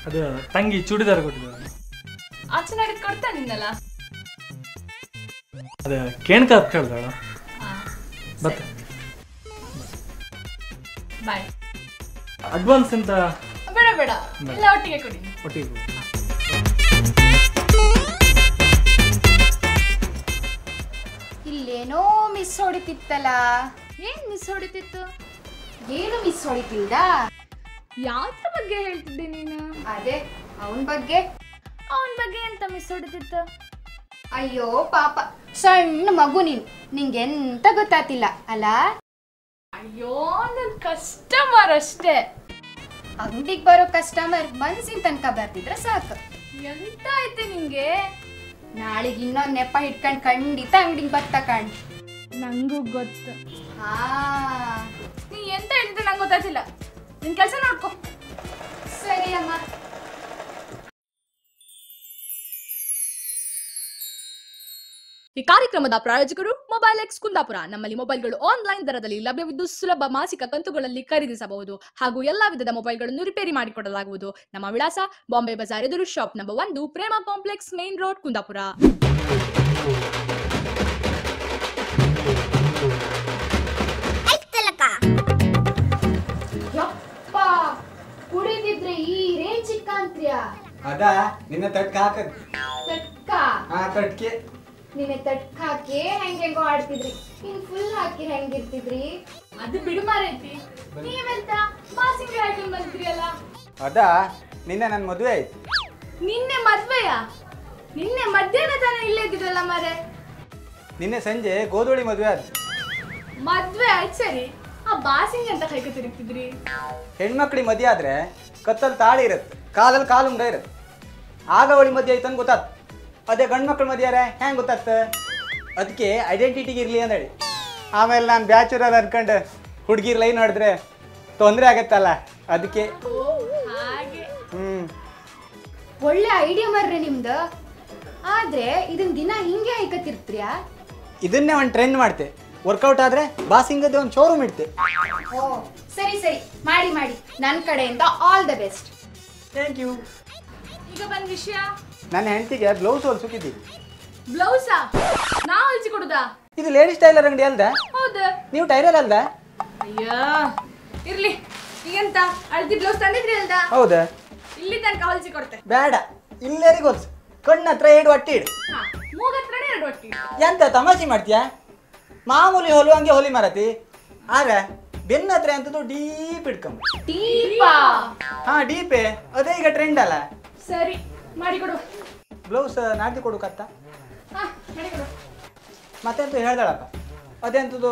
ಅದು ತಂಗಿ ಚೂಡಿದಾರ ಕೊಟ್ಟಿದ್ದಾರೆ ಆಚೆ ನಾಡಿದ್ ಕೊಡ್ತಾ ನಿನ್ನಲ್ಲ ಅದು ಕೇಣ್ಕಾಪ್ ಕೇಳ್ದಾಳ ಮತ್ತೆ ಬಾಯ್ ಅಡ್ವಾನ್ಸ್ ಅಂತ ಬೇಡ ಬೇಡ ಎಲ್ಲ ಒಟ್ಟಿಗೆ ಕೊಡಿ ಒಟ್ಟಿಗೆ ಕೊಡು. ಇಲ್ಲೇನೋ ಮಿಸ್ ಹೊಡಿತಿತ್ತಲ್ಲ ಏನ್ ಮಿಸ್ ಹೊಡಿತಿತ್ತು ಏನು ಮಿಸ್ ಹೊಡಿತಿಲ್ದ ಯಾವ್ದ್ರ ಬಗ್ಗೆ ಹೇಳ್ತಿದ್ದೆ ನೀನು ಅದೇ ಅವನ ಬಗ್ಗೆ ಅವನ ಬಗ್ಗೆ ಎಂತ ಮಿಸ್ ಹೊಡಿತಿತ್ತು ಅಯ್ಯೋ ಪಾಪ ಸಣ್ಣ ಮಗು ನೀನು ನಿಂಗೆ ಎಂತ ಗೊತ್ತಾತಿಲ್ಲ ಅಲ್ಲ ಅಯ್ಯೋ ನನ್ ಕಸ್ಟಮರ್ ಅಷ್ಟೇ ಅಂಗಡಿಗೆ ಬರೋ ಕಸ್ಟಮರ್ ಮನ್ಸಿನ ತನಕ ಬರ್ತಿದ್ರೆ ಸಾಕು ಎಂತ ಆಯ್ತು ನಿಂಗೆ ನಾಳೆಗೆ ಇನ್ನೊಂದ್ ನೆಪ ಹಿಡ್ಕೊಂಡ್ ಖಂಡಿತ ಅಂಗಡಿಗೆ ಬರ್ತಾ ಕಣ್ ನಂಗೂ ಗೊತ್ತು ಹಾ ನೀ ಎಂತ ಹೇಳಿದ್ರೆ ನಂಗೆ ಗೊತ್ತಾಗ್ತಿಲ್ಲ ನಿನ್ ಕೆಲಸ ನೋಡ್ಕೊ ಸರಿ ಅಮ್ಮ ಈ ಕಾರ್ಯಕ್ರಮದ ಪ್ರಾಯೋಜಕರು ಮೊಬೈಲ್ ಎಕ್ಸ್ ಕುಂದಾಪುರ ನಮ್ಮಲ್ಲಿ ಮೊಬೈಲ್ಗಳು ಆನ್ಲೈನ್ ದರದಲ್ಲಿ ಲಭ್ಯವಿದ್ದು ಸುಲಭ ಮಾಸಿಕ ಕಂತುಗಳಲ್ಲಿ ಖರೀದಿಸಬಹುದು ಹಾಗೂ ಎಲ್ಲಾ ವಿಧದ ಮೊಬೈಲ್ಗಳನ್ನು ರಿಪೇರಿ ಮಾಡಿಕೊಡಲಾಗುವುದು ನಮ್ಮ ವಿಳಾಸ ಬಾಂಬೆ ಬಜಾರ್ ಎದುರು ಶಾಪ್ ನಂಬರ್ ಒಂದು Prema complex main road Kundapura ಯಪ್ಪ ಕುಡಿದಿದ್ರೆ ಈ ರೇಂಜ್ ಚಿಕ್ಕಂತ್ರಿಯ ಅದಾ ನಿನ್ನ ತಟ್ಕ ಹಾಕದ್ ತಟ್ಕ ಹಾ ತಟ್ಕೆ ನಿನ್ನೆ ತಟ್ಕ ಹಾಕಿ ಹೆಂಗೆಂಗೋ ಆಡ್ತಿದ್ರಿ ಇನ್ ಫುಲ್ ಹಾಕಿ ಹೆಂಗಿರ್ತಿದ್ರಿ ಅದು ಬಿಡು ಮಾರೈತಿ ನೀವೆಂತ ಮಾಸಿಂಗ್ ಹಾಕೊಂಡು ಬಂದ್ರಿಯಲ್ಲ ಅದಾ ನಿನ್ನೆ ನನ್ನ ಮದುವೆ ಆಯ್ತು ನಿನ್ನೆ ಮದ್ವೆಯ ನಿನ್ನೆ ಮಧ್ಯಾಹ್ನ ತಾನೇ ಇಲ್ಲೇ ಇದ್ದಿರಲ್ಲ ಮಾರೆ ನಿನ್ನೆ ಸಂಜೆ ಗೋಧೂಳಿ ಮದುವೆ ಆದ ಮದ್ವೆ ಆಯ್ತು ಸರಿ ಆ ಬಾಸಿಂಗ್ ಅಂತ ಕೈಗೆ ತಿರುಗ್ತಿದ್ರಿ ಹೆಣ್ಮಕ್ಳಿಗೆ ಮದುವೆ ಆದ್ರೆ ಕತ್ತಲ್ಲಿ ತಾಳಿ ಇರುತ್ತೆ ಕಾಲಲ್ಲಿ ಕಾಲುಂಡ ಇರುತ್ತೆ ಆಗ ಅವಳಿ ಮದುವೆ ಆಯ್ತು ಅಂತ ಗೊತ್ತಾತ್ ಅದೇ ಗಂಡು ಮಕ್ಳು ಮದುವೆ ಹೆಂಗೆ ಗೊತ್ತಾಗ್ತ ಅದಕ್ಕೆ ಐಡೆಂಟಿಟಿಗೆ ಇರಲಿ ಅಂದೇಳಿ ಆಮೇಲೆ ನಾನು ಬ್ಯಾಚುಲರ್ ಅನ್ಕೊಂಡು ಹುಡುಗಿರ್ ಲೈನ್ ನೋಡಿದ್ರೆ ತೊಂದರೆ ಆಗತ್ತಲ್ಲ ಅದಕ್ಕೆ ಹಾಗೆ ಹ್ಞೂ ಒಳ್ಳೆ ಐಡಿಯಾ ಮರ್ರೆ ನಿಮ್ದು ಆದ್ರೆ ಇದನ್ ದಿನ ಹಿಂಗೆ ಐಕತಿರ್ತ್ರ್ಯಾ ಇದನ್ನೇ ಒಂದು ಟ್ರೆಂಡ್ ಮಾಡ್ತೆ ವರ್ಕೌಟ್ ಆದರೆ ಬಾಸಿಂಗದ್ದು ಒಂದು ಶೋರೂಮ್ ಇಡ್ತೆ ಓ ಸರಿ ಸರಿ ಮಾಡಿ ಮಾಡಿ ನನ್ನ ಕಡೆಯಿಂದ all the best thank you ಈಗ ಬಂದ್ ವಿಷಯ ನನ್ನ ಹೆಂಡತಿಗೆ ಬ್ಲೌಸ್ ಹೊಲ್ಸುಕಿದ್ದೀವಿ ಬ್ಲೌಸಾ ನಾ ಹೊಲ್ಸಿ ಕೊಡುದಾ ಇದು ಲೇಡೀಸ್ ಟೈಲರ್ ಅಂಗಡಿ ಅಲ್ದ ಹೌದಾ ನೀವು ಟೈಲರ್ ಅಲ್ದ ಅಯ್ಯೋ ಇರ್ಲಿ ಈಗೆಂತ ಅಳ್ದಿ ಬ್ಲೌಸ್ ತಂದಿದ್ರಿ ಅಲ್ದ ಹೌದಾ ಇಲ್ಲಿ ತನಕ ಹೊಲ್ಸಿ ಕೊಡ್ತೆ ಬೇಡ ಇಲ್ಲೇರಿಗೆ ಹೊಲ್ಸು ಕಣ್ಣ ಹತ್ರ ಏಡು ಒಟ್ಟಿ ಇಡು ಹಾ ಮೂಗತ್ರನೇ ಎರಡು ಒಟ್ಟಿ ಎಂತ ತಮಾಷೆ ಮಾಡ್ತೀಯಾ ಮಾಮೂಲಿ ಹೊಲುವಂಗೆ ಹೊಲಿ ಮಾರತಿ ಆದ್ರೆ ಬೆನ್ನ ಹತ್ರ ಅಂತದ್ದು ಡೀಪ್ ಇಡ್ಕೊಂಬ ದೀಪಾ ಹಾ ಡೀಪೇ ಅದೇ ಈಗ ಟ್ರೆಂಡ್ ಅಲ್ಲ ಸರಿ ಮಾಡಿಕೊಡು ಬ್ಲೌಸ್ ನಾಟಿ ಕೊಡುಕತ್ತ ಹಾ ಮಾಡಿಕೊಡು ಮತ್ತೆಂತ ಹೇಳ್ದಳಪ್ಪ ಅದೆಂತದ್ದು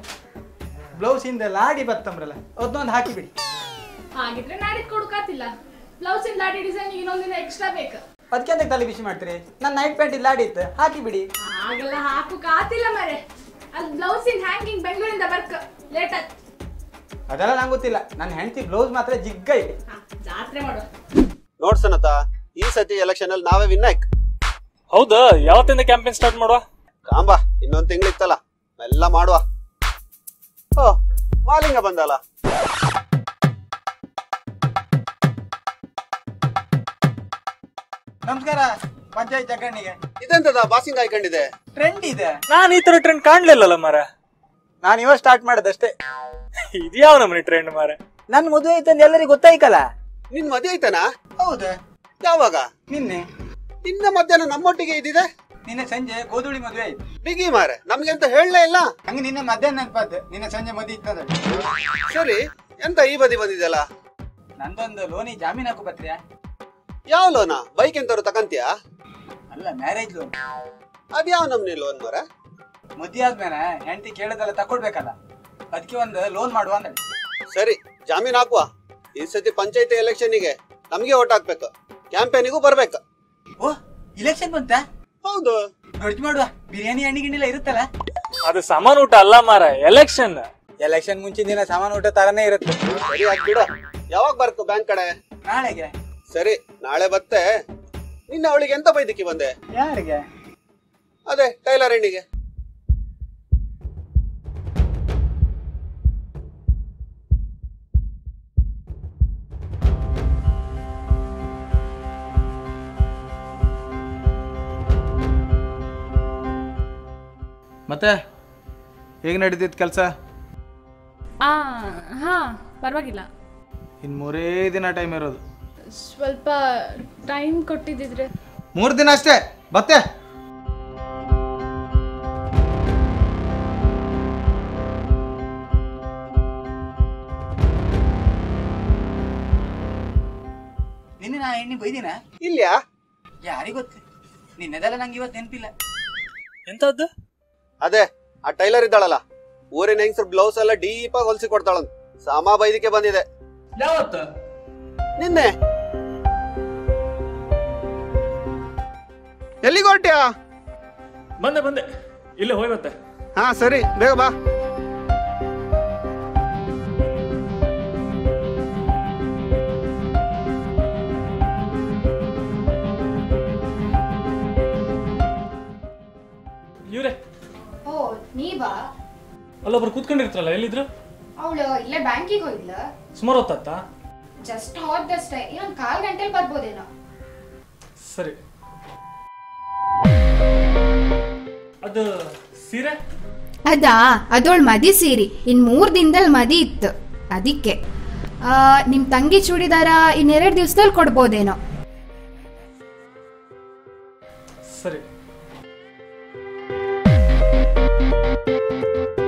ಬ್ಲೌಸ್ ಹಿಂದೆ ಲಾಡಿ ಬತ್ತಂಬ್ರಲ್ಲ ಅದನ್ನೊಂದು ಹಾಕಿಬಿಡಿ ಹಾಗಿದ್ರೆ ನಾಡಿದ್ ಕೊಡುಕಾತಿಲ್ಲ ಬ್ಲೌಸ್ ಇನ್ ಲಾಡಿ ಡಿಸೈನ್ ಇನ್ನೊಂದಿನ ಎಕ್ಸ್ಟ್ರಾ ಬೇಕು ಅದಕ್ಕೆ ತಲೆ ಬಿಸಿ ಮಾಡ್ತೀರಿ ನನ್ನ ನೈಟ್ ಪ್ಯಾಂಟ್ ಇಲ್ಲಿ ಲಾಡಿ ಇತ್ತು ಹಾಕಿಬಿಡಿ ಹಾಗೆಲ್ಲ ಹಾಕೋಕ್ ಆತಿಲ್ಲ ಮರೆ ಅದು ಬ್ಲೌಸ್ ಇನ್ ಹ್ಯಾಂಗಿಂಗ್ ಬೆಂಗಳೂರಿಂದ ಬರ್ಕ ಲೇಟ್ ಆಯ್ತು ಅದೆಲ್ಲ ನಂಗೆ ಗೊತ್ತಿಲ್ಲ ನನ್ನ ಹೆಂಡತಿ ಬ್ಲೌಸ್ ಮಾತ್ರ ಜಿಗ್ಗ ಇದೆ ಹಾ ಜಾತ್ರೆ ಮಾಡು ನೋಡ್ಸನತ ಈ ಸತಿ ಎಲೆಕ್ಷನ್ ಅಲ್ಲಿ ನಾವೇ ವಿನ್ ಆಯ್ಕ್ ಹೌದಾ ಯಾವತ್ತಿಂದ ಕ್ಯಾಂಪೇನ್ ಸ್ಟಾರ್ಟ್ ಮಾಡುವ ಕಾಂಬಾ ಇನ್ನೊಂದ್ ತಿಂಗಳಿತ್ತಲ್ಲ ಎಲ್ಲ ಮಾಡುವ ಓ ಮಾಲಿಂಗ ಬಂದಲ್ಲ ನಮಸ್ಕಾರ ಪಂಚಾಯತ್ ಜಗಣ್ಣಿಗೆ ಇದೆಂತದ ಬಾಸಿಂಗ್ ಹಾಕೊಂಡಿದೆ ಟ್ರೆಂಡ್ ಇದೆ ನಾನು ಈ ತರ ಟ್ರೆಂಡ್ ಕಾಣ್ಲಿಲ್ಲಲ್ಲ ಮಾರ ನಾನು ಇವಾಗ ಸ್ಟಾರ್ಟ್ ಮಾಡೋದಷ್ಟೇ ಇದ್ಯಾವ ನಮ್ಮನೆ ಟ್ರೆಂಡ್ ಮಾರ ನನ್ನ ಮದುವೆ ಐತಂದು ಎಲ್ಲರಿಗೂ ಗೊತ್ತಾಯ್ಕಲ್ಲ ನಿನ್ ಮದುವೆ ಆಯ್ತಾನಾ ಹೌದಾ ಯಾವಾಗ ನಿನ್ನೆ ನಿನ್ನ ಮಧ್ಯಾಹ್ನ ನಮ್ಮೊಟ್ಟಿಗೆ ಇದ್ದಿದೆ ನಿನ್ನೆ ಸಂಜೆ ಗೋಧುಳಿ ಮದುವೆ ಆಯ್ತು ಬಿಗಿ ಮಾರೆ ನಮ್ಗೆ ಅಂತ ಹೇಳಲೇ ಇಲ್ಲ ಹಂಗೆ ನಿನ್ನೆ ಮಧ್ಯಾಹ್ನ ನೆನಪಾದ ನಿನ್ನೆ ಸಂಜೆ ಮದುವೆ ಇತ್ತದ ಸರಿ ಎಂತ ಈ ಬದಿ ಬಂದಿದೆಯಲ್ಲ ನಂದೊಂದು ಲೋನಿ ಜಾಮೀನ್ ಹಾಕು ಬತ್ರಿಯಾ ಯಾವ ಲೋನ ಬೈಕ್ ಎಂತವ್ರು ತಕಂತೀಯಾ ಅಲ್ಲ ಮ್ಯಾರೇಜ್ ಲೋನ್ ಅದ್ಯಾವ ನಮ್ನಿ ಲೋನ್ ಮರ ಮದುವೆ ಆದ್ಮೇಲೆ ಹೆಂಡತಿ ಕೇಳೋದೆಲ್ಲ ತಕೊಳ್ಬೇಕಲ್ಲ ಅದಕ್ಕೆ ಒಂದು ಲೋನ್ ಮಾಡುವ ಅಂದಳಿ ಸರಿ ಜಾಮೀನ್ ಹಾಕುವ ಈ ಸತಿ ಪಂಚಾಯತಿ ಎಲೆಕ್ಷನ್ನಿಗೆ ನಮ್ಗೆ ಓಟ್ ಹಾಕ್ಬೇಕು ಕ್ಯಾಂಪೇನಿಗೂ ಬರ್ಬೇಕು ಓ ಇಲೆಕ್ಷನ್ ಬಂತಾ ಹೌದು ದೊಡ್ಡ ಮಾಡುವ ಬಿರಿಯಾನಿ ಹಣ್ಣಿ ಗಿಣ್ಣಿಲ್ಲ ಇರುತ್ತಲ್ಲ ಅದು ಸಮಾನ ಊಟ ಅಲ್ಲ ಮಾರ ಎಲೆಕ್ಷನ್ ಎಲೆಕ್ಷನ್ ಮುಂಚಿನ ದಿನ ಸಾಮಾನು ಊಟ ತರನೇ ಇರುತ್ತೆ ಸರಿ ಆಗ್ಬಿಡ ಯಾವಾಗ ಬರ್ಕು ಬ್ಯಾಂಕ್ ಕಡೆ ನಾಳೆಗೆ ಸರಿ ನಾಳೆ ಬತ್ತೆ ನಿನ್ನ ಅವಳಿಗೆ ಎಂತ ಬೈದಿಕ್ಕಿ ಬಂದೆ ಯಾರಿಗೆ ಅದೇ ಟೈಲರ್ ಹೆಣ್ಣಿಗೆ ಮತ್ತೆ ಹೇಗೆ ನಡೀತಿತ್ತು ಕೆಲಸ ಆ ಹಾ ಪರವಾಗಿಲ್ಲ ಇನ್ನು ಮೂರೇ ದಿನ ಟೈಮ್ ಇರೋದು ಸ್ವಲ್ಪ ಟೈಮ್ ಕೊಟ್ಟಿದ್ದಿದ್ರೆ ಮೂರು ದಿನ ಅಷ್ಟೇ ಮತ್ತೆ ನಿನ್ನೆ ನಾ ಎಣ್ಣೆ ಬೈದಿನ ಇಲ್ಯಾ ಯಾರಿಗ್ ಗೊತ್ತು ನಿನ್ನೆದೆಲ್ಲ ನಂಗೆ ಇವತ್ತು ನೆನಪಿಲ್ಲ ಎಂತದ್ದು ಅದೇ ಆ ಟೈಲರ್ ಇದ್ದಾಳಲ್ಲ ಊರಿನ ಹೆಂಗ್ಸರ್ ಬ್ಲೌಸ್ ಎಲ್ಲ ಡೀಪ್ ಆಗಿ ಹೊಲ್ಸಿ ಕೊಡ್ತಾಳಂತ ಸಾಮಾ ಬೈದಿಕೆ ಬಂದಿದೆ ಯಾವತ್ತ ನಿನ್ನೆ ಎಲ್ಲಿಗೆ ಹೊರಟ್ಯಾ ಬಂದೆ ಬಂದೆ ಇಲ್ಲೇ ಹೋಗ್ಬತ್ತೆ ಹಾ ಸರಿ ಬೇಗ ಬಾ ಇವ್ರೆ ಓ ನೀವಾ ಅಲ್ಲೊಬ್ರು ಕೂತ್ಕೊಂಡಿರ್ತಾರಲ್ಲ ಎಲ್ಲಿದ್ರು ಅವಳು ಇಲ್ಲೇ ಬ್ಯಾಂಕಿಗೆ ಹೋಯ್ಲ ಸುಮಾರು ಹೊತ್ತತ್ತ ಜಸ್ಟ್ ಹೋದಷ್ಟೇ ಇನ್ನೊಂದು ಕಾಲ್ ಗಂಟೆಲಿ ಬರ್ಬೋದೇನೋ ಸರಿ ಅದು ಸೀರೆ ಅದಾ ಅದೋಳ್ ಮದಿ ಸೀರಿ ಇನ್ ಮೂರ್ ದಿನದಲ್ಲಿ ಮದಿ ಇತ್ತು ಅದಕ್ಕೆ ಆ, ನಿಮ್ ತಂಗಿ ಚೂಡಿದಾರ ಇನ್ನೆರಡು ದಿವಸದಲ್ಲಿ ಕೊಡ್ಬೋದೇನೋ ಸರಿ